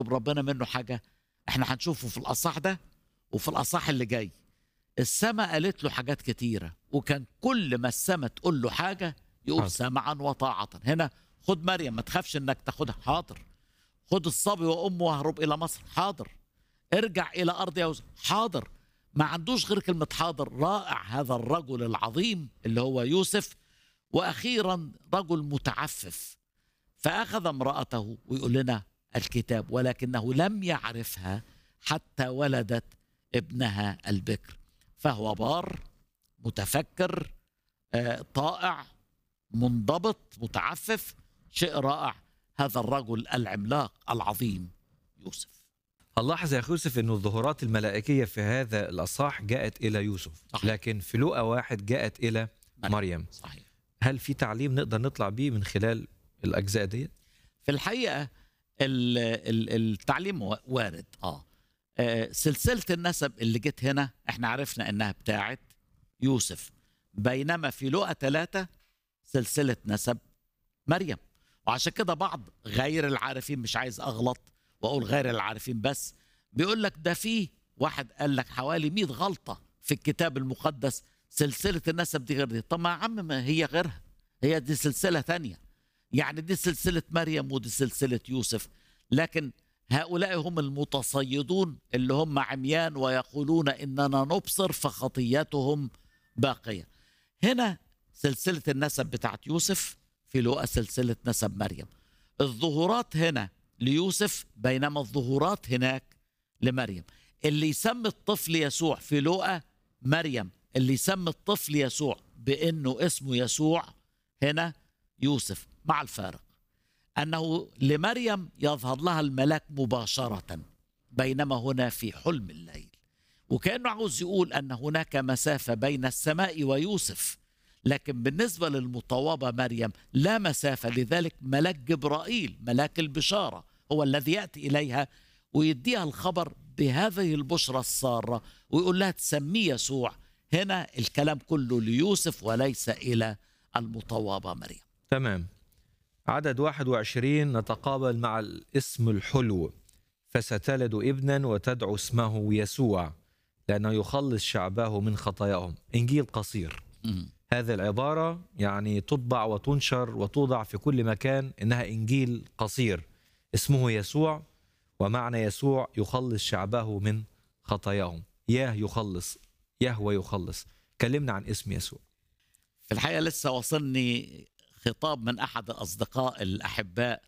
ربنا منه حاجه احنا هنشوفه في الاصح ده وفي الاصح اللي جاي السماء قالت له حاجات كتيره وكان كل ما السماء تقول له حاجه يقول حاضر. سمعا وطاعه هنا خد مريم ما تخافش انك تاخدها حاضر خد الصبي وامه واهرب الى مصر حاضر ارجع الى ارض يوسف حاضر ما عندوش غير كلمه حاضر رائع هذا الرجل العظيم اللي هو يوسف واخيرا رجل متعفف فاخذ امراته ويقول لنا الكتاب ولكنه لم يعرفها حتى ولدت ابنها البكر فهو بار متفكر آه، طائع منضبط متعفف شيء رائع هذا الرجل العملاق العظيم يوسف هنلاحظ يا اخي يوسف انه الظهورات الملائكيه في هذا الاصحاح جاءت الى يوسف صحيح. لكن في لوقا واحد جاءت الى مريم. مريم صحيح هل في تعليم نقدر نطلع بيه من خلال الاجزاء دي في الحقيقه ال- ال- التعليم وا- وارد اه آه، سلسله النسب اللي جت هنا احنا عرفنا انها بتاعت يوسف بينما في لقا ثلاثة سلسله نسب مريم وعشان كده بعض غير العارفين مش عايز اغلط واقول غير العارفين بس بيقول لك ده في واحد قال لك حوالي 100 غلطه في الكتاب المقدس سلسله النسب دي غير دي طب ما يا عم ما هي غيرها هي دي سلسله تانية يعني دي سلسلة مريم ودي سلسلة يوسف لكن هؤلاء هم المتصيدون اللي هم عميان ويقولون إننا نبصر فخطياتهم باقية هنا سلسلة النسب بتاعت يوسف في لقا سلسلة نسب مريم الظهورات هنا ليوسف بينما الظهورات هناك لمريم اللي يسمي الطفل يسوع في لقا مريم اللي يسمي الطفل يسوع بأنه اسمه يسوع هنا يوسف مع الفارق أنه لمريم يظهر لها الملاك مباشرة بينما هنا في حلم الليل وكأنه عاوز يقول أن هناك مسافة بين السماء ويوسف لكن بالنسبة للمطوبة مريم لا مسافة لذلك ملاك جبرائيل ملاك البشارة هو الذي يأتي إليها ويديها الخبر بهذه البشرى السارة ويقول لها تسميه يسوع هنا الكلام كله ليوسف وليس إلى المطوبة مريم تمام عدد 21 نتقابل مع الاسم الحلو فستلد ابنا وتدعو اسمه يسوع لأنه يخلص شعبه من خطاياهم إنجيل قصير مم. هذه العبارة يعني تطبع وتنشر وتوضع في كل مكان إنها إنجيل قصير اسمه يسوع ومعنى يسوع يخلص شعبه من خطاياهم ياه يخلص يهوى يخلص كلمنا عن اسم يسوع في الحقيقة لسه وصلني خطاب من أحد الأصدقاء الأحباء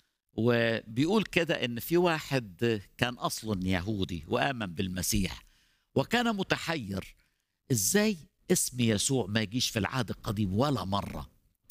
وبيقول كده إن في واحد كان أصلا يهودي وآمن بالمسيح وكان متحير إزاي اسم يسوع ما يجيش في العهد القديم ولا مرة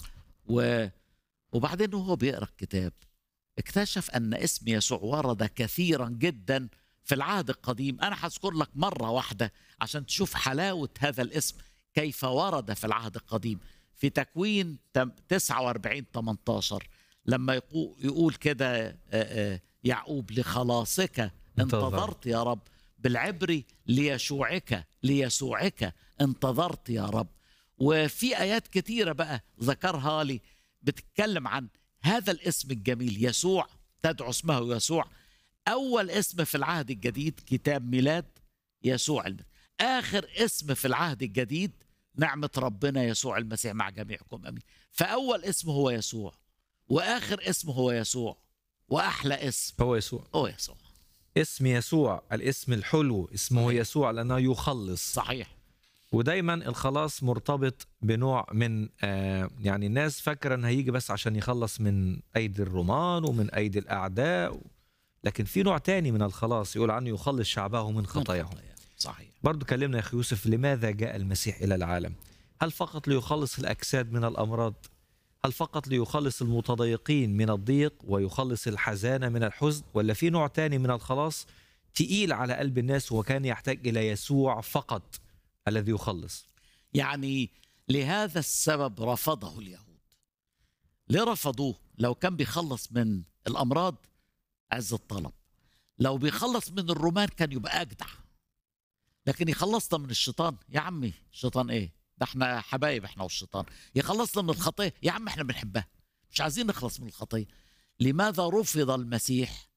و وبعدين وهو بيقرأ الكتاب اكتشف أن اسم يسوع ورد كثيرا جدا في العهد القديم أنا هذكر لك مرة واحدة عشان تشوف حلاوة هذا الاسم كيف ورد في العهد القديم في تكوين تم- 49 18 لما يقو- يقول كده آه، آه، يعقوب لخلاصك انتظر. انتظرت يا رب بالعبري ليشوعك ليسوعك انتظرت يا رب وفي ايات كتيره بقى ذكرها لي بتتكلم عن هذا الاسم الجميل يسوع تدعو اسمه يسوع اول اسم في العهد الجديد كتاب ميلاد يسوع المسيح اخر اسم في العهد الجديد نعمه ربنا يسوع المسيح مع جميعكم امين فاول اسم هو يسوع واخر اسم هو يسوع واحلى اسم هو يسوع هو يسوع اسم يسوع الاسم الحلو اسمه يسوع لأنه يخلص صحيح ودايما الخلاص مرتبط بنوع من آه يعني الناس فاكره ان هيجي بس عشان يخلص من ايدي الرومان ومن ايدي الاعداء لكن في نوع تاني من الخلاص يقول عنه يخلص شعبه من خطاياهم صحيح برضو كلمنا يا اخي يوسف لماذا جاء المسيح الى العالم هل فقط ليخلص الاجساد من الامراض هل فقط ليخلص المتضايقين من الضيق ويخلص الحزانه من الحزن ولا في نوع تاني من الخلاص تقيل على قلب الناس وكان يحتاج الى يسوع فقط الذي يخلص يعني لهذا السبب رفضه اليهود ليه رفضوه لو كان بيخلص من الامراض عز الطلب لو بيخلص من الرومان كان يبقى اجدع لكن يخلصنا من الشيطان يا عمي الشيطان ايه ده احنا حبايب احنا والشيطان يخلصنا من الخطيه يا عم احنا بنحبها مش عايزين نخلص من الخطيه لماذا رفض المسيح